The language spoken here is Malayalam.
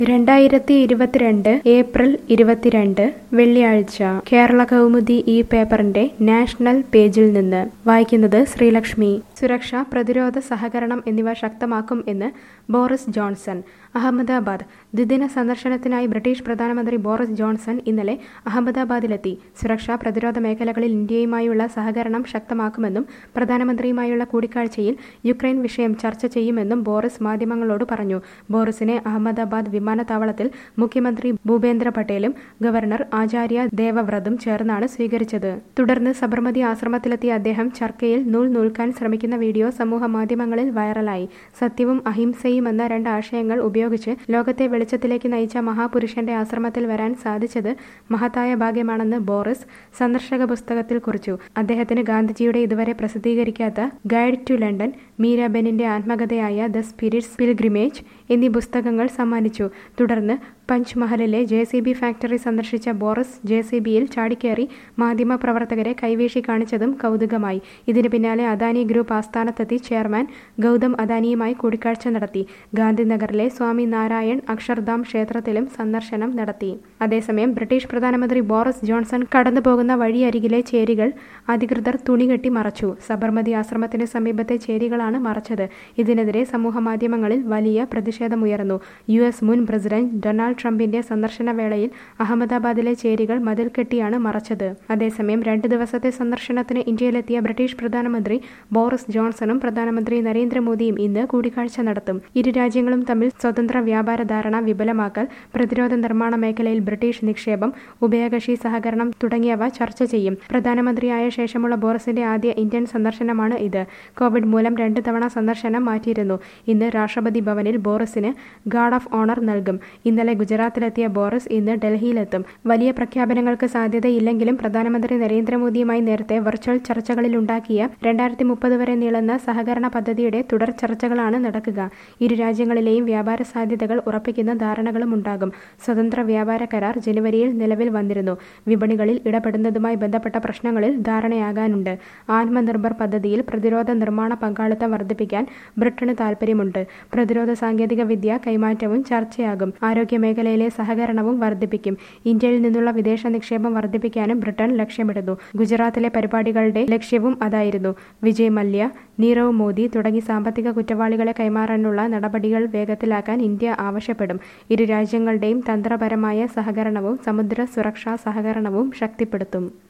രണ്ടായിരത്തി ഇരുപത്തിരണ്ട് ഏപ്രിൽ ഇരുപത്തിരണ്ട് വെള്ളിയാഴ്ച കേരള കൗമുദി ഈ പേപ്പറിന്റെ നാഷണൽ പേജിൽ നിന്ന് വായിക്കുന്നത് ശ്രീലക്ഷ്മി സുരക്ഷ പ്രതിരോധ സഹകരണം എന്നിവ ശക്തമാക്കും എന്ന് ബോറിസ് ജോൺസൺ അഹമ്മദാബാദ് ദ്വിദിന സന്ദർശനത്തിനായി ബ്രിട്ടീഷ് പ്രധാനമന്ത്രി ബോറിസ് ജോൺസൺ ഇന്നലെ അഹമ്മദാബാദിലെത്തി സുരക്ഷാ പ്രതിരോധ മേഖലകളിൽ ഇന്ത്യയുമായുള്ള സഹകരണം ശക്തമാക്കുമെന്നും പ്രധാനമന്ത്രിയുമായുള്ള കൂടിക്കാഴ്ചയിൽ യുക്രൈൻ വിഷയം ചർച്ച ചെയ്യുമെന്നും ബോറിസ് മാധ്യമങ്ങളോട് പറഞ്ഞു ബോറിസിനെ അഹമ്മദാബാദ് വിമാനത്താവളത്തിൽ മുഖ്യമന്ത്രി ഭൂപേന്ദ്ര പട്ടേലും ഗവർണർ ആചാര്യ ദേവവ്രതും ചേർന്നാണ് സ്വീകരിച്ചത് തുടർന്ന് സബർമതി ആശ്രമത്തിലെത്തിയ അദ്ദേഹം ചർക്കയിൽ നൂൽ നൂൽക്കാൻ ശ്രമിക്കുന്ന വീഡിയോ സമൂഹ മാധ്യമങ്ങളിൽ വൈറലായി സത്യവും അഹിംസയും എന്ന രണ്ട് ആശയങ്ങൾ ഉപയോഗിച്ച് ലോകത്തെ വെളിച്ചത്തിലേക്ക് നയിച്ച മഹാപുരുഷന്റെ ആശ്രമത്തിൽ വരാൻ സാധിച്ചത് മഹത്തായ ഭാഗ്യമാണെന്ന് ബോറിസ് സന്ദർശക പുസ്തകത്തിൽ കുറിച്ചു അദ്ദേഹത്തിന് ഗാന്ധിജിയുടെ ഇതുവരെ പ്രസിദ്ധീകരിക്കാത്ത ഗൈഡ് ടു ലണ്ടൻ മീരാബെനിന്റെ ആത്മകഥയായ ദ സ്പിരിറ്റ്സ് പിൽഗ്രിമേജ് എന്നീ പുസ്തകങ്ങൾ സമ്മാനിച്ചു തുടർന്ന് പഞ്ച്മഹലിലെ ജെ സി ബി ഫാക്ടറി സന്ദർശിച്ച ബോറിസ് ജെ സി ബിയിൽ ചാടിക്കേറി മാധ്യമപ്രവർത്തകരെ കൈവീശി കാണിച്ചതും കൗതുകമായി ഇതിന് പിന്നാലെ അദാനി ഗ്രൂപ്പ് ആസ്ഥാനത്തെത്തി ചെയർമാൻ ഗൗതം അദാനിയുമായി കൂടിക്കാഴ്ച നടത്തി ഗാന്ധിനഗറിലെ സ്വാമി നാരായൺ അക്ഷർധാം ക്ഷേത്രത്തിലും സന്ദർശനം നടത്തി അതേസമയം ബ്രിട്ടീഷ് പ്രധാനമന്ത്രി ബോറിസ് ജോൺസൺ കടന്നുപോകുന്ന വഴിയരികിലെ ചേരികൾ അധികൃതർ തുണികെട്ടി മറച്ചു സബർമതി ആശ്രമത്തിന് സമീപത്തെ ചേരികളാണ് മറച്ചത് ഇതിനെതിരെ സമൂഹമാധ്യമങ്ങളിൽ വലിയ പ്രതിഷേധമുയർന്നു യു എസ് മുൻ പ്രസിഡന്റ് ഡൊണാൾഡ് ട്രംപിന്റെ സന്ദർശന വേളയിൽ അഹമ്മദാബാദിലെ ചേരികൾ മതിൽ കെട്ടിയാണ് മറച്ചത് അതേസമയം രണ്ട് ദിവസത്തെ സന്ദർശനത്തിന് ഇന്ത്യയിലെത്തിയ ബ്രിട്ടീഷ് പ്രധാനമന്ത്രി ബോറിസ് ജോൺസണും പ്രധാനമന്ത്രി നരേന്ദ്രമോദിയും ഇന്ന് കൂടിക്കാഴ്ച നടത്തും ഇരു രാജ്യങ്ങളും തമ്മിൽ സ്വതന്ത്ര വ്യാപാര ധാരണ വിപുലമാക്കൽ പ്രതിരോധ നിർമ്മാണ മേഖലയിൽ ബ്രിട്ടീഷ് നിക്ഷേപം ഉഭയകക്ഷി സഹകരണം തുടങ്ങിയവ ചർച്ച ചെയ്യും പ്രധാനമന്ത്രിയായ ശേഷമുള്ള ബോറിസിന്റെ ആദ്യ ഇന്ത്യൻ സന്ദർശനമാണ് ഇത് കോവിഡ് മൂലം രണ്ട് തവണ സന്ദർശനം മാറ്റിയിരുന്നു ഇന്ന് രാഷ്ട്രപതി ഭവനിൽ ബോറിസിന് ഗാർഡ് ഓഫ് ഓണർ നൽകും ഇന്നലെ ഗുജറാത്തിലെത്തിയ ബോറിസ് ഇന്ന് ഡൽഹിയിലെത്തും വലിയ പ്രഖ്യാപനങ്ങൾക്ക് സാധ്യതയില്ലെങ്കിലും പ്രധാനമന്ത്രി നരേന്ദ്രമോദിയുമായി നേരത്തെ വെർച്വൽ ചർച്ചകളിലുണ്ടാക്കിയ രണ്ടായിരത്തി മുപ്പത് വരെ നീളുന്ന സഹകരണ പദ്ധതിയുടെ തുടർ ചർച്ചകളാണ് നടക്കുക ഇരു രാജ്യങ്ങളിലെയും വ്യാപാര സാധ്യതകൾ ഉറപ്പിക്കുന്ന ധാരണകളും ഉണ്ടാകും സ്വതന്ത്ര വ്യാപാര കരാർ ജനുവരിയിൽ നിലവിൽ വന്നിരുന്നു വിപണികളിൽ ഇടപെടുന്നതുമായി ബന്ധപ്പെട്ട പ്രശ്നങ്ങളിൽ ധാരണയാകാനുണ്ട് ആത്മനിർഭർ പദ്ധതിയിൽ പ്രതിരോധ നിർമ്മാണ പങ്കാളിത്തം വർദ്ധിപ്പിക്കാൻ ബ്രിട്ടന് താൽപ്പര്യമുണ്ട് പ്രതിരോധ സാങ്കേതിക വിദ്യ കൈമാറ്റവും ചർച്ചയാകും ആരോഗ്യ മേഖലയിലെ സഹകരണവും വർദ്ധിപ്പിക്കും ഇന്ത്യയിൽ നിന്നുള്ള വിദേശ നിക്ഷേപം വർദ്ധിപ്പിക്കാനും ബ്രിട്ടൻ ലക്ഷ്യമിടുന്നു ഗുജറാത്തിലെ പരിപാടികളുടെ ലക്ഷ്യവും അതായിരുന്നു വിജയ് മല്യ നീരവ് മോദി തുടങ്ങി സാമ്പത്തിക കുറ്റവാളികളെ കൈമാറാനുള്ള നടപടികൾ വേഗത്തിലാക്കാൻ ഇന്ത്യ ആവശ്യപ്പെടും ഇരു രാജ്യങ്ങളുടെയും തന്ത്രപരമായ സഹകരണവും സമുദ്ര സുരക്ഷാ സഹകരണവും ശക്തിപ്പെടുത്തും